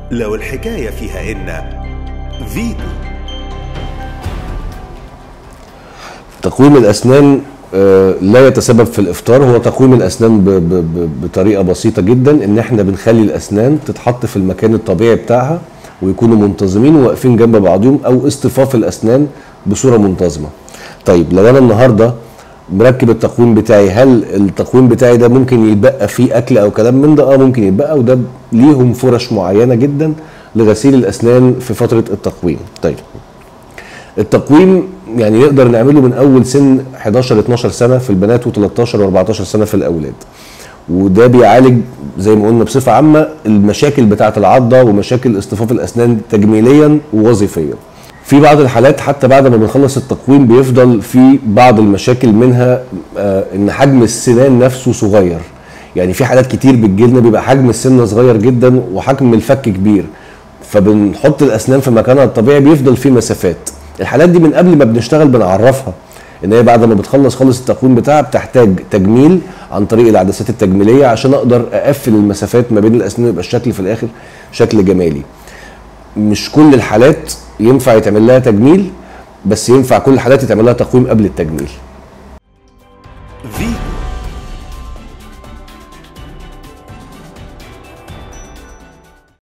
لو الحكاية فيها إن فيتو تقويم الاسنان آه، لا يتسبب في الافطار هو تقويم الاسنان ب- ب- ب- بطريقه بسيطه جدا ان احنا بنخلي الاسنان تتحط في المكان الطبيعي بتاعها ويكونوا منتظمين وواقفين جنب بعضهم او اصطفاف الاسنان بصوره منتظمه طيب لو انا النهارده مركب التقويم بتاعي هل التقويم بتاعي ده ممكن يتبقى فيه اكل او كلام من ده اه ممكن يتبقى وده ليهم فرش معينه جدا لغسيل الاسنان في فتره التقويم طيب التقويم يعني نقدر نعمله من اول سن 11 12 سنه في البنات و13 و14 سنه في الاولاد وده بيعالج زي ما قلنا بصفه عامه المشاكل بتاعه العضه ومشاكل اصطفاف الاسنان تجميليا ووظيفيا في بعض الحالات حتى بعد ما بنخلص التقويم بيفضل في بعض المشاكل منها آه ان حجم السنان نفسه صغير يعني في حالات كتير بتجيلنا بيبقى حجم السنه صغير جدا وحجم الفك كبير فبنحط الاسنان في مكانها الطبيعي بيفضل فيه مسافات الحالات دي من قبل ما بنشتغل بنعرفها ان هي بعد ما بتخلص خالص التقويم بتاعها بتحتاج تجميل عن طريق العدسات التجميليه عشان اقدر اقفل المسافات ما بين الاسنان يبقى الشكل في الاخر شكل جمالي مش كل الحالات ينفع يتعمل لها تجميل بس ينفع كل الحالات يتعمل لها تقويم قبل التجميل